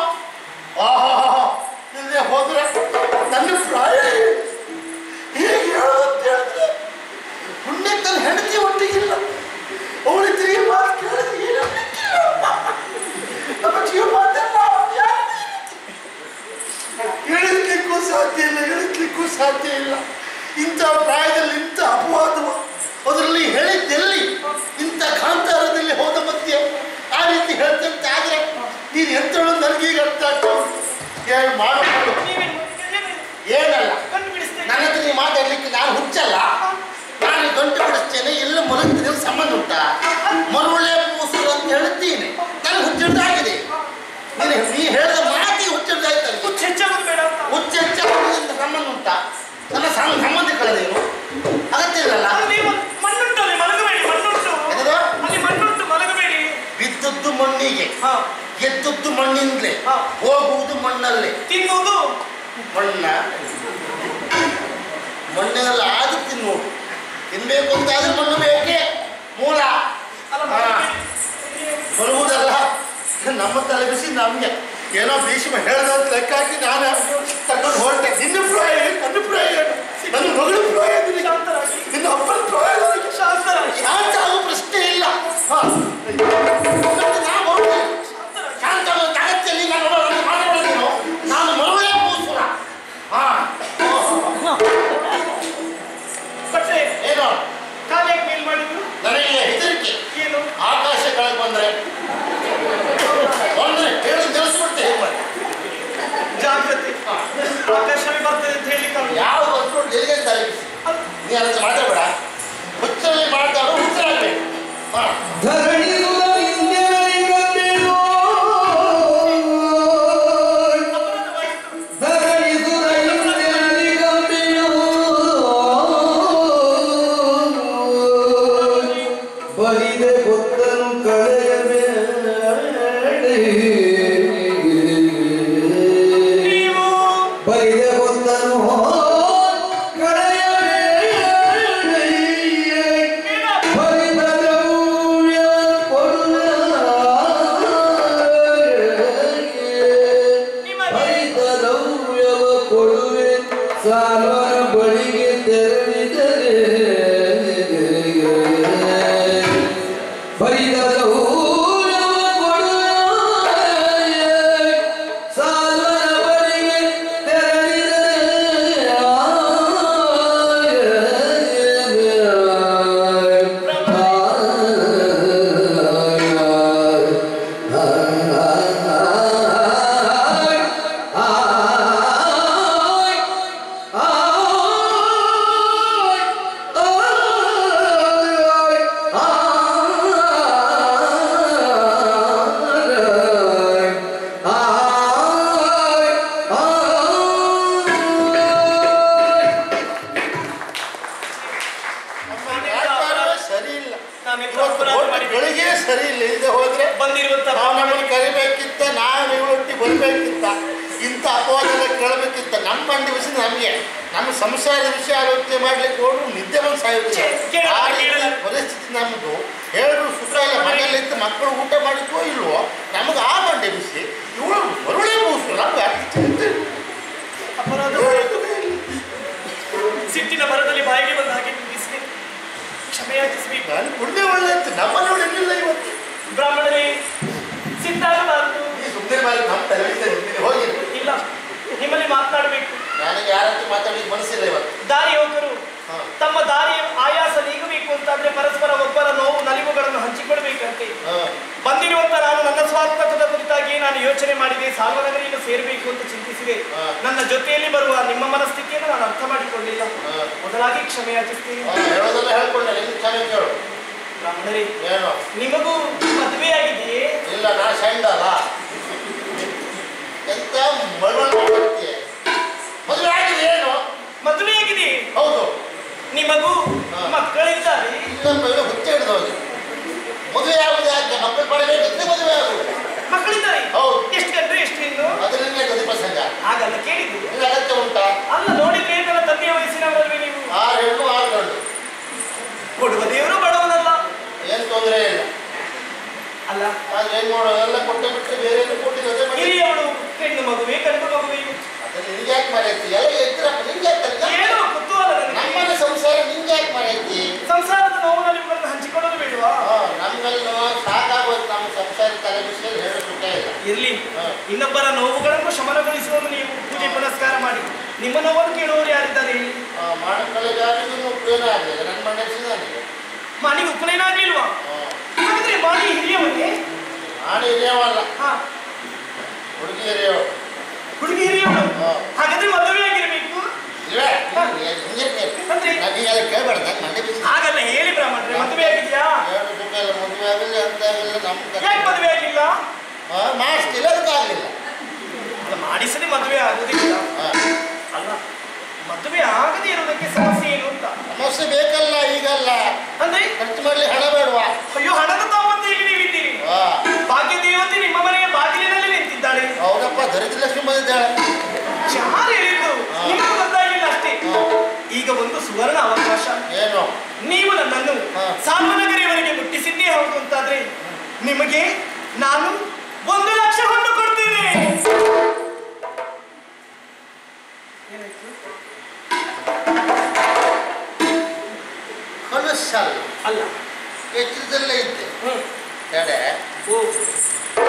ಆಹಾ ಹಿಂದೆ ಹೋದ್ರೆ ನನ್ನ ಪ್ರಾಯ ಹೇಗೆ ಹೇಳುವಂತ ಇಲ್ಲ ಇಂಥ ಪ್ರಾಯದಲ್ಲಿ ಇಂಥ ಅಪವಾದವ ಅದರಲ್ಲಿ ಹೇಳಿದ್ದೆಲ್ಲಿ ಇಂಥ ಕಾಂತಾರದಲ್ಲಿ ಹೋದ ಮಧ್ಯೆ ಆ ರೀತಿ ಹೇಳ್ತಂತೆ ಆದ್ರೆ ನೀನು ಎಂತಳು ನನಗೀಗ ಅರ್ಥ ಆಗ್ತದೆ ಏನು ಮಾಡಬಹುದು ನೀವೇನು ಏನೇನು ಏನಲ್ಲ ಕಂಡುಬಿಡಿಸ್ತೇನೆ ನನ್ನ ಹತ್ರ ನೀವು ಮಾತಾಡ್ಲಿಕ್ಕೆ ನಾನು ಹುಚ್ಚಲ್ಲ ನಾನು ಗಂಟು ಬಿಡಿಸ್ತೇನೆ ಎಲ್ಲ ಮಲಗ್ತಿದ್ರೆ ಸಂಬಂಧ ಉಂಟಾ ಮರುಳೆ ಮೂಸುರು ಅಂತ ಹೇಳ್ತೀನಿ ನನಗೆ ಹುಚ್ಚಿಡ್ದಾಗಿದೆ ನೀನು ನೀ ಹೇಳಿದ ಮಾತಿ ಹುಚ್ಚಿಡ್ದಾಯ್ತಲ್ಲ ಹುಚ್ಚು ಹೆಚ್ಚಾಗೋದು ಬೇಡ ಅಂತ ಹುಚ್ಚ ಹೆಚ್ಚಾಗುವುದರಿಂದ ಸಂಬಂಧ ಉಂಟಾ ನನ್ನ ಸಂ- ಸಂಬಂಧಿಕಳದೇನು ಅಗತ್ಯ ಇಲ್ಲಲ್ಲ ಅಲ್ಲಿ ಒಂದು ಮಣ್ಣುಂಟು ಅಲ್ಲಿ ಮಲಗಬೇಡಿ ಮಣ್ಣುಂಟು ಏನದು? ಅಲ್ಲಿ ಮಣ್ಣುಂಟು ಮಲಗಬೇಡಿ ಬಿದ್ದದ್ದು ಮಣ್ಣಿಗೆ ಹಾ ಗೆದ್ದದ್ದು ಮಣ್ಣಿಂದಲೇ ಹಾ. ಹೋಗುವುದು ಮಣ್ಣಲ್ಲೇ ತಿನ್ನುವುದು ಮಣ್ಣ ಮಣ್ಣಿನಲ್ಲಿ ಆದು ತಿನ್ನೋದು ತಿನ್ಬೇಕು ಅಂತಾದ್ರೆ ಮಣ್ಣು ಬೇಕೇ ಮೂಲ ಅಲ್ಲ ಹಾ. ಮಲಗಬೇಡಿ. ಬರುವುದಲ್ಲ ನಮ್ಮ ತಲೆ ಬಿಸಿ ನಮ್ಗೆ ಏನೋ ಭೀಷ್ಮ ಹೇಳ್ದಂತ ಲೆಕ್ಕ ಹಾಕಿ ನಾನು ತಗೊಂಡು ಹೊರಟೆ ನಿನ್ನ ಪ್ರಾಯ ಏನು ನನ್ನ ಪ್ರಾಯ ಏನು ನನ್ನ ಮಗಳ ಪ್ರಾಯ ನಿನಗೆ ಶಾಂತರಾಗಿ ನಿನ್ನ ಅಪ್ಪನ ಪ್ರಾಯ ನನಗೆ ಶಾಂತರಾಗಿ ಶಾಂತ ಆಗೋ ಪ್ರಶ್ನೆ ಇಲ್ಲ ಹಾ. ಮತ್ತೆ ನಾ ಹೊರಟೆ. ಶಾಂತ ಆಗೋದು ಅಗತ್ಯ ಇಲ್ಲ ನಾನು ನಾನು ಮಾತಾಡೋದೇನು ನಾನು ಮರುಳೇ ಕೂಸುರ ಹಾ ಬಟ್ಟೆ ಏನು ಕಾಲಿಗೆ ಮೇಲ್ ಮಾಡಿದ್ರು ನನಗೆ ಹೆದರಿಕೆ ಏನು ಆಕಾಶ ಕೆಳಗೆ ಬಂದ್ರೆ ಬಂದ್ರೆ ಹೇಳಿ ತಿಳಿಸ್ಬಿಡ್ತೆ ಹೇಗೆ ಮಾಡಿ ಜಾಗ್ರತೆ ಆಕಾಶವೇ ಬರ್ತದೆ ಅಂತ ಹೇಳಿಕ್ಕೆ ಯಾವ ಬಂದ್ರು ಎಲ್ಲಿಗೆ ತಲೆ ಬಿಸಿ ನೀ ಅದಕ್ಕೆ ಮಾತಾಡಬೇಡ ಹುಚ್ಚರಲ್ಲಿ ಮಾತಾಡು ಹುಚ್ಚರಾಗಬೇಕು ಹಾ ಧರಣಿಸುವ ಇಂದ್ರನಿಗಂಬೆಯೋ. ಧರಣಿಸುವ ಇಂದ್ರನಿಗಂಬೆಯೋ. ಬಲಿದೆ ಗೊತ್ತನು ಕಳೆಯಬೇಡಿ ನೀವು ಬಲಿದೆ ಗೊತ್ತನು ಕಳೆಯಬೇಡಿ ಬಲಿದರೂಯ ಬಲಿದರೂಯವ ಕೊಡುವೆ ಸಾಲರ ಬಳಿಗೆ ತೆರಳಿದರೆ ಬಲಿದರೂಯವ ಕೊಡುವೆ ಸಾಲರ ಬಳಿಗೆ ನಮ್ಮ ವ್ಯಾಪಾರವೇ ಸರಿ ಇಲ್ಲ ನಾವೆಲ್ಲ ಇವತ್ತು ಅಪರಾಧ ಹೋದ ಮಾಡಿದ್ದೀವಿ. ಗಳಿಗೆ ಸರಿ ಇಲ್ಲ ಇಲ್ಲದೆ ಹೋದ್ರೆ ಬಂದಿರುವಂತ ನಾವು ನಮ್ಮನ್ನು ಕರಿಬೇಕಿತ್ತ ನಾವು ಇವಳೊಟ್ಟಿ ಬರಬೇಕಿತ್ತ ಇಂಥ ಅಪವಾದ ಕೇಳಬೇಕಿತ್ತ ನಮ್ಮ ಮಂಡಿ ವಿಷಯ ನಮಗೆ ನಮ್ಮ ಸಂಸಾರದ ವಿಷಯ ಆಲೋಚನೆ ಮಾಡ್ಲಿಕ್ಕೆ ಹೋದ್ರು ನಿದ್ದೆ ಬಂದು ಸಾಯುತ್ತೆ ಛೆ, ಕೇಳಲ್ಲ, ಆ ರೀತಿ ಕೇಳಲ್ಲ. ಪರಿಸ್ಥಿತಿ ನಮ್ಮದು ಹೇಳಿದ್ರು ಸುಖ ಇಲ್ಲ ಮನೆಯಲ್ಲಿದ್ದು ಮಕ್ಕಳು ಊಟ ಮಾಡಿದ್ವೋ ಇಲ್ವೋ ನಮಗೆ ಆ ಮಂಡೆ ಬಿಸಿ ಇವಳು ಮರುಳೇ ಮೂಸು ನಮ್ಗೆ ಅರ್ಥ ಚಿಂತೆ ಇಲ್ಲ. ಅಪರಾಧ ಹೇಳೋದೇ ಇಲ್ಲ. ಸಿಟ್ಟಿನ ಬರದಲ್ಲಿ ಬಾಯಿಗೆ ಬಂದ ಹಾಗೆ ನಿಲ್ಲಿಸಿದೆ ಕ್ಷಮೆಯಾಚಿಸಬೇಕು ನಾನು ಪುಣ್ಯ ಒಳ್ಳೆ ಇತ್ತು ನಮ್ಮಲ್ಲಿ ಒಳ್ಳೆದಿಲ್ಲ ಇವತ್ತು ಬ್ರಾಹ್ಮಣರೇ ಸಿಟ್ಟಾಗಬಾರದು ಈ ಸುಮ್ಮನೆ ಮಾಡಿ ನಮ್ಮ ತಲೆ ಹೋಗಿ ಇಲ್ಲ ನಿಮ್ಮಲ್ಲಿ ಮಾತನಾಡಬೇಕು ನನಗೆ ಯಾರ ಹತ್ರ ಮಾತಾಡ್ಲಿಕ್ಕೆ ಮನಸ್ಸಿಲ್ಲ ಇವತ್ತು ದಾರಿ ಹೋಗರು ಹಾ. ತಮ್ಮ ದಾರಿಯ ಆಯಾಸ ನೀಗಬೇಕು ಅಂತಾದ್ರೆ ಪರಸ್ಪರ ಒಬ್ಬರ ನೋವು ನಲಿವುಗಳನ್ನು ಹಂಚಿಕೊಳ್ಬೇಕಂತೆ ಹಾ. ಬಂದಿರುವಂತ ನಾನು ನನ್ನ ಸ್ವಾರ್ಥಕದ ಕುರಿತಾಗಿ ನಾನು ಯೋಚನೆ ಮಾಡಿದೆ ಸಾಲ್ವನಗರಿಯನ್ನು ಸೇರಬೇಕು ಅಂತ ಚಿಂತಿಸಿದೆ ಹಾ. ನನ್ನ ಜೊತೆಯಲ್ಲಿ ಬರುವ ನಿಮ್ಮ ಮನಸ್ಥಿತಿಯನ್ನು ನಾನು ಅರ್ಥ ಮಾಡಿಕೊಳ್ಳಿಲ್ಲ ಹಾ. ಮೊದಲಾಗಿ ಕ್ಷಮೆಯಾಚಿಸ್ತೀನಿ ಅವ್ನು ಹೇಳೋದೆಲ್ಲ ಹೇಳ್ಕೊಂಡೆ ನಿನ್ ಕ್ಷಮೆ ಕೇಳು ಬ್ರಾಹ್ಮಣರೇ ಏನು ನಿಮಗೂ ಮದುವೆಯಾಗಿದೆಯೇ ಇಲ್ಲ ನಾ ಶೈಂಡಲ್ಲ ಎಂತ ಮಗಳು ಮಾಡ್ತೀಯ ಮದುವೆ ಆಗಿದೆ ಏನು ಮದುವೆಯಾಗಿದೆ ಹೌದು ನಿಮಗೂ ಹಾ. ಮಕ್ಕಳಿದ್ದಾರೆ ಇನ್ನೊಬ್ಬ ಇವ್ನು ಹುಚ್ಚ ಹಿಡಿದು ಹೋಗಿ ಮದುವೆ ಆಗುದು ಯಾಕೆ ಮಕ್ಕಳು ಪಡಬೇಕಿದ್ರೆ ಮದುವೆ ಆಗುದು ಮಕ್ಕಳಿದ್ದಾರೆ ಹೌದು. ಎಷ್ಟು ಗಂಟು ಎಷ್ಟು ಹೆಣ್ಣು ಅದರಿಂದ ಗತಿ ಪ್ರಸಂಗ ಹಾಗಲ್ಲ ಕೇಳಿದ್ದು ನಿನ್ನ ಅಗತ್ಯ ಉಂಟಾ ಅಲ್ಲ ನೋಡಿದ್ರೆ ನನ್ನ ತಂದೆಯ ವಯಸ್ಸಿನವರಲ್ವೇ ನೀವು ಆರು ಹೆಣ್ಣು ಆರು ಗಂಡು ಕೊಡುವ ದೇವರು ಬಡವನಲ್ಲ ಏನ್ ತೊಂದರೆ ಇಲ್ಲ ಅಲ್ಲ ಆದ್ರೆ ಏನ್ ಮಾಡೋದು ಎಲ್ಲ ಕೊಟ್ಟೆ ಬಿಟ್ಟು ಬೇರೆ ಏನು ಕೊಟ್ಟಿರೋದೇ ಮಾಡಿ ಹಿರಿಯವಳು ಹೆಣ್ಣು ಮಗುವೆ ಗಂಡು ಮಗುವೆ ಅದನ್ನ ನಿನ್ಗೆ ಯಾಕೆ ಮರೆಯುತ್ತಿ ಎಲ್ಲ ಎದ್ರಪ್ಪ ನಿಂಗೆ ಯಾಕೆ ಏನೋ ಕುತೂಹಲ ನನಗೆ ನಮ್ಮನೆ ಸಂಸಾರ ನಿಂಗೆ ಯಾಕೆ ಮರೆಯುತ್ತಿ ಸಂಸಾರದ ನೋವಿನಲ್ಲಿ ಇವುಗಳನ್ನು ಹಂಚಿಕೊಳ್ಳೋದು ಬೇಡವಾ ನಮ್ಗೆಲ್ಲ ಸಾಕಾಗೋದು ನಮ್ಮ ಸಂಸಾರ ತಲೆ ಬಿಸಿಯಲ್ಲಿ ಹೇಳೋ ಸುಖ ಇಲ್ಲ ಇರ್ಲಿ ಹಾ. ಇನ್ನೊಬ್ಬರ ನೋವುಗಳನ್ನು ಶಮನಗೊಳಿಸುವುದು ನೀವು ಪೂಜೆ ಪುನಸ್ಕಾರ ಮಾಡಿ ನಿಮ್ಮ ನೋವನ್ನು ಕೇಳುವವರು ಯಾರಿದ್ದಾರೆ ಮಾಡಕಳಿಗಾಗಿದ್ದು ಉಪಯೋಗ ಆಗಲಿಲ್ಲ ನನ್ನ ಮನೆಗೆ ನನಗೆ ಮನೆಗೆ ಉಪನಯನ ಆಗ್ಲಿಲ್ವಾ ಹಾಗಾದ್ರೆ ಮಾಡಿ ಹಿರಿಯವನ್ನೇ ನಾನು ಹಿರಿಯವಲ್ಲ ಹಾ ಹುಡುಗಿ ಹಿರಿಯವ ಹುಡುಗಿ ಹಿರಿಯವರು ಹಾ. ಹಾಗಾದ್ರೆ ಮದುವೆ ಆಗಿರ್ಬೇಕು ಇಲ್ವೇ ಹಿಂಗೆ ಅಂದ್ರೆ? ನನಗೆಲ್ಲ ಕೇಳಬೇಡ ನನ್ನ ಮಂಡೆ ಬಿಸಿ ಹಾಗಲ್ಲ ಹೇಳಿ ಬ್ರಾಹ್ಮಣರೇ ಮದುವೆ ಆಗಿದ್ಯಾ ಏನು ಸುಖ ಇಲ್ಲ ಮದುವೆ ಆಗಲಿ ಅಂತ ಆಗಿಲ್ಲ ನಮ್ಮ ಯಾಕೆ ಮದುವೆ ಆಗಿಲ್ಲ ಮಾಡಿಸ್ತಿಲ್ಲ ಅದಕ್ಕಾಗಲಿಲ್ಲ ಅಲ್ಲ, ಮಾಡಿಸದೆ ಮದುವೆ ಆಗುದಿಲ್ಲ ಅಲ್ಲ ಮದುವೆ ಆಗದೆ ಇರೋದಕ್ಕೆ ಸಮಸ್ಯೆ ಏನು ಅಂತ ಸಮಸ್ಯೆ ಬೇಕಲ್ಲ ಈಗಲ್ಲ ಅಂದ್ರೆ ಖರ್ಚು ಮಾಡ್ಲಿ ಹಣ ಬೇಡವಾ ಅಯ್ಯೋ ಹಣದ ತಾವಂತ ಇಲ್ಲಿ ನೀವಿದ್ದೀರಿ ಹಾ ಭಾಗ್ಯ ದೇವತೆ ನಿಮ್ಮ ಮನೆಯ ಬಾಗಿಲಿನಲ್ಲಿ ನಿಂತಿದ್ದಾಳೆ ಹೌದಪ್ಪ ದರಿದ್ರ ಲಕ್ಷ್ಮಿ ಬಂದಿದ್ದಾಳೆ ಯಾರು ಹೇಳಿದ್ದು ಹಾ. ನಿಮಗೂ ಗೊತ್ತಾಗಿಲ್ಲ ಅಷ್ಟೇ ಹಾ. ಈಗ ಒಂದು ಸುವರ್ಣ ಅವಕಾಶ ಏನು ನೀವು ನನ್ನನ್ನು ಹಾ. ಸಾಲ್ವನಗರಿಯವರೆಗೆ ಮುಟ್ಟಿಸಿದ್ದೇ ಹೌದು ಅಂತಾದ್ರೆ ನಿಮಗೆ ನಾನು ಒಂದು ಲಕ್ಷ ಹೊಂದು ಕೊಡ್ತೀನಿ ಏನಾಯ್ತು? ಕನಸಲ್ಲ ಅಲ್ಲ ಎಚ್ಚರದಲ್ಲೇ ಇದ್ದೆ ಹ್ಮ್ ಕಡೆ ಓ